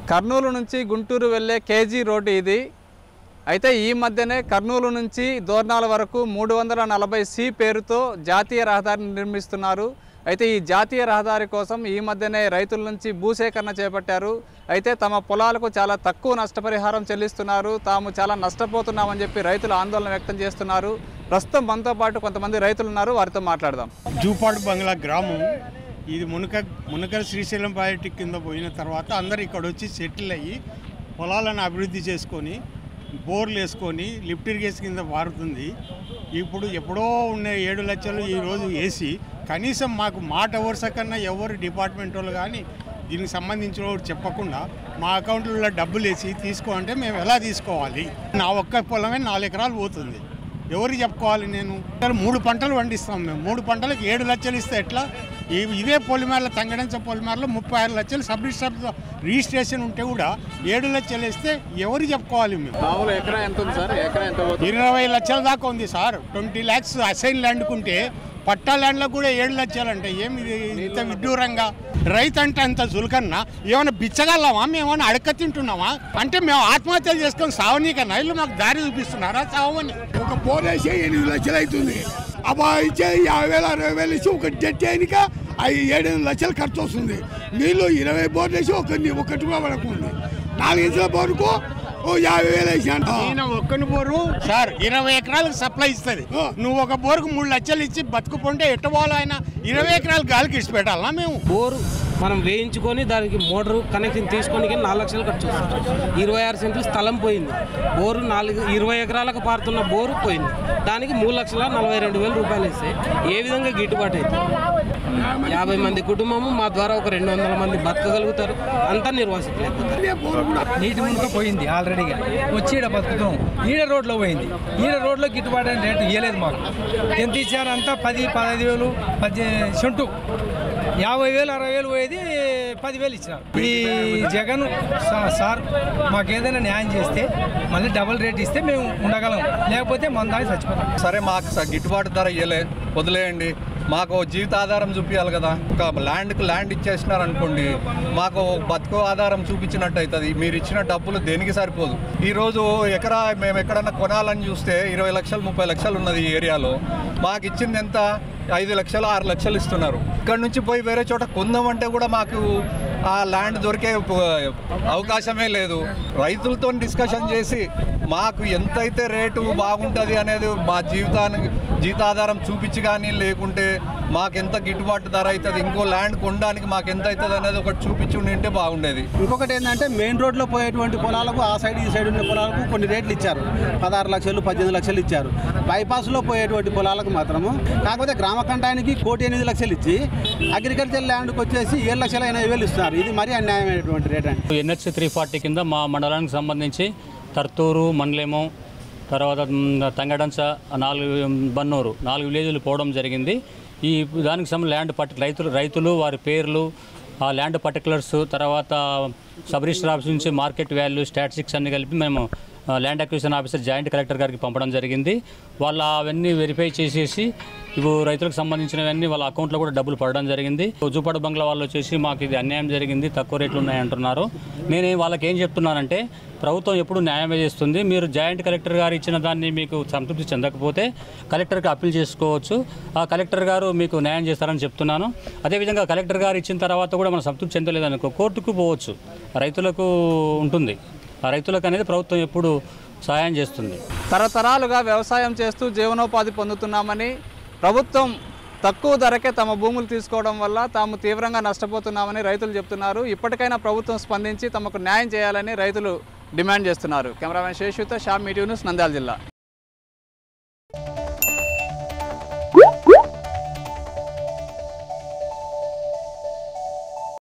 కర్నూలు నుంచి గుంటూరు వెళ్ళే KG road ఇది అయితే ఈ మధ్యనే కర్నూలు నుంచి దోర్నాల వరకు మూడు వందల నలభై సి పేరుతో జాతీయ రహదారిని నిర్మిస్తున్నారు అయితే ఈ జాతీయ రహదారి కోసం ఈ మధ్యనే రైతుల నుంచి భూసేకరణ చేపట్టారు అయితే తమ పొలాలకు చాలా తక్కువ నష్టపరిహారం చెల్లిస్తున్నారు తాము చాలా నష్టపోతున్నామని చెప్పి రైతులు ఆందోళన వ్యక్తం చేస్తున్నారు ప్రస్తుతం మనతో పాటు కొంతమంది రైతులు ఉన్నారు వారితో మాట్లాడదాం జూపాడు బంగ్లా గ్రామం ఇది మునక మునకల శ్రీశైలం ప్రాజెక్టు కింద పోయిన తర్వాత అందరు ఇక్కడ వచ్చి సెటిల్ అయ్యి పొలాలను అభివృద్ధి చేసుకొని బోర్లు వేసుకొని లిఫ్ట్ ఇరిగేషన్ కింద మారుతుంది ఇప్పుడు ఎప్పుడో ఉన్న ఏడు లక్షలు ఈరోజు వేసి కనీసం మాకు మాట వరుస కన్నా ఎవరు డిపార్ట్మెంట్ వాళ్ళు కానీ దీనికి సంబంధించిన వాడు చెప్పకుండా మా అకౌంట్లో డబ్బులు వేసి తీసుకో అంటే మేము ఎలా తీసుకోవాలి నా ఒక్క పొలమే నాలుగు ఎకరాలు పోతుంది ఎవరికి చెప్పుకోవాలి నేను మూడు పంటలు పండిస్తాం మేము మూడు పంటలకు ఏడు లక్షలు ఇస్తే ఎట్లా ఈ- ఇదే పొలిమేరలో తంగడంచ పొలిమేరలో ముప్పై ఆరు లక్షలు సబ్ రిజిస్టర్ రిజిస్ట్రేషన్ ఉంటే కూడా ఏడు లక్షలు ఇస్తే ఎవరికి చెప్పుకోవాలి మేము మామూలు ఎకరా ఎంత ఉంది సార్ ఎకరా ఎంత ఇరవై లక్షల దాకా ఉంది సార్ ట్వంటీ ల్యాక్స్ అసైన్ ల్యాండ్కుంటే పట్టా ల్యాండ్లో కూడా ఏడు లక్షలు అంటే ఏమి ఇది ఇంత విడ్డూరంగా రైతు అంటే అంత చులకన్నా ఏమైనా బిచ్చగలమా మేము ఏమైనా అడక తింటున్నామా అంటే మేము ఆత్మహత్యలు చేసుకొని సావనీకన్నా ఇల్లు మాకు దారి చూపిస్తున్నారా సావని ఒక బోర్ వేసి ఎనిమిది లక్షలు అవుతుంది అబ్బా ఇచ్చే యాభై వేలు అరవై వేలు ఇచ్చి ఒక జట్ చేయనిక అవి ఏడెనిమిది లక్షలు ఖర్చు వస్తుంది నీళ్ళు ఇరవై బోర్లు వేసి ఒక ఒకటి కూడా పడకుంది నాలుగు ఇంచుల బోరుకు ఓ యాభై వేలు వేసాను ఈయన ఒక్కని బోరు సార్ ఇరవై ఎకరాలకు సప్లై ఇస్తుంది ఆ. నువ్వు ఒక బోరుకు మూడు లక్షలు ఇచ్చి బతుకుపోంటే ఎట్ట పోవాలో ఆయన ఇరవై ఎకరాలు గాలికి ఇచ్చి పెట్టాలా మేము బోరు మనం వేయించుకొని దానికి మోటారు కనెక్షన్ తీసుకొని కానీ నాలుగు లక్షలు ఖర్చు వస్తుంది ఇరవై ఆరు సెంట్లు స్థలం పోయింది బోరు నాలుగు ఇరవై ఎకరాలకు పారుతున్న బోరు పోయింది దానికి మూడు లక్షల నలభై రెండు వేల రూపాయలు ఇస్తే ఏ విధంగా గిట్టుబాటు అవుతుంది యాభై మంది కుటుంబము మా ద్వారా ఒక రెండు వందల మంది బతకగలుగుతారు అంతా నిర్వాసితులైపోతారు నీటి మునుక పోయింది ఆల్రెడీగా వచ్చి ఈడ బతుకుతాం ఈడ రోడ్లో పోయింది ఈడ రోడ్లో గిట్టుబాటు అయిన రేటు ఇవ్వలేదు మాకు ఎంత ఇచ్చారు అంతా పది పదహైదు వేలు పద్దెనిమిది చెంటు యాభై వేలు అరవై వేలు పోయేది పదివేలు ఇచ్చినారు ఈ జగన్ సా- సార్ మాకు ఏదైనా న్యాయం చేస్తే మళ్ళీ డబుల్ రేట్ ఇస్తే మేము ఉండగలం లేకపోతే మన దాకా చచ్చిపోతాం సరే మాకు స- గిట్టుబాటు ధర ఇవ్వలే వదిలేయండి మాకు జీవిత ఆధారం చూపించాలి కదా ఒక ల్యాండ్కి ల్యాండ్ ఇచ్చేసినారు అనుకోండి మాకు బతుకు ఆధారం చూపించినట్టు అవుతుంది మీరు ఇచ్చిన డబ్బులు దేనికి సరిపోదు ఈరోజు ఎకరా మేము ఎక్కడన్నా కొనాలని చూస్తే ఇరవై లక్షలు ముప్పై లక్షలు ఉన్నది ఈ ఏరియాలో మాకు ఇచ్చింది ఎంత ఐదు లక్షలు ఆరు లక్షలు ఇస్తున్నారు ఇక్కడ నుంచి పోయి వేరే చోట కొందామంటే కూడా మాకు ఆ ల్యాండ్ దొరికే ప- అవకాశమే లేదు రైతులతో డిస్కషన్ చేసి మాకు ఎంతైతే రేటు బాగుంటుంది అనేది మా జీవితానికి జీతాధారం చూపించి కానీ లేకుంటే మాకు ఎంత గిట్టుబాటు ధర అవుతుంది ఇంకో ల్యాండ్ కొనడానికి మాకు ఎంత అవుతుంది అనేది ఒకటి చూపించి ఉంటే బాగుండేది ఇంకొకటి ఏంటంటే మెయిన్ రోడ్లో పోయేటువంటి పొలాలకు ఆ సైడ్ ఈ సైడ్ ఉన్న పొలాలకు కొన్ని రేట్లు ఇచ్చారు పదహారు లక్షలు పద్దెనిమిది లక్షలు ఇచ్చారు బైపాస్లో పోయేటువంటి పొలాలకు మాత్రము కాకపోతే గ్రామ కంఠానికి కోటి ఎనిమిది లక్షలు ఇచ్చి అగ్రికల్చర్ ల్యాండ్కి వచ్చేసి ఏడు లక్షల ఎనభై వేలు ఇస్తున్నారు ఇది మరీ అన్యాయమైనటువంటి రేట్ అండి ఎన్హెచ్ త్రీ ఫార్టీ కింద మా మండలానికి సంబంధించి తర్తూరు మండలేమో తర్వాత మ్, తంగడంచ నాలుగు బన్నూరు నాలుగు విలేజ్లు పోవడం జరిగింది ఈ దానికి సంబంధించి ల్యాండ్ పట్ రైతులు రైతులు వారి పేర్లు ఆ ల్యాండ్ పర్టికులర్స్ తర్వాత సబ్ రిజిస్టర్ ఆఫీస్ నుంచి మార్కెట్ వాల్యూ స్టాటిస్టిక్స్ అన్ని కలిపి మేము ఆ, land acquisition officer joint collector గారికి పంపడం జరిగింది వాళ్ళ అవన్నీ వెరిఫై చేసేసి ఇవి రైతులకు సంబంధించినవన్నీ వాళ్ళ అకౌంట్లో కూడా డబ్బులు పడడం జరిగింది జూపాడు బంగ్లా వాళ్ళు వచ్చేసి మాకు ఇది అన్యాయం జరిగింది తక్కువ రేట్లు ఉన్నాయంటున్నారు నేను వాళ్ళకి ఏం చెప్తున్నానంటే ప్రభుత్వం ఎప్పుడు న్యాయమే చేస్తుంది మీరు జాయింట్ కలెక్టర్ గారు ఇచ్చిన దాన్ని మీకు సంతృప్తి చెందకపోతే కలెక్టర్కి అప్పీల్ చేసుకోవచ్చు ఆ కలెక్టర్ గారు మీకు న్యాయం చేస్తారని చెప్తున్నాను అదేవిధంగా కలెక్టర్ గారు ఇచ్చిన తర్వాత కూడా మనం సంతృప్తి చెందలేదనుకో కోర్టుకు పోవచ్చు రైతులకు ఉంటుంది ఆ రైతులకు అనేది ప్రభుత్వం ఎప్పుడు సహాయం చేస్తుంది తరతరాలుగా వ్యవసాయం చేస్తూ జీవనోపాధి పొందుతున్నామని ప్రభుత్వం తక్కువ ధరకే తమ భూములు తీసుకోవడం వల్ల తాము తీవ్రంగా నష్టపోతున్నామని రైతులు చెప్తున్నారు ఇప్పటికైనా ప్రభుత్వం స్పందించి తమకు న్యాయం చేయాలని రైతులు డిమాండ్ చేస్తున్నారు కెమెరామెన్ శేషుతో షా మీటివ్ న్యూస్ నంద్యాల జిల్లా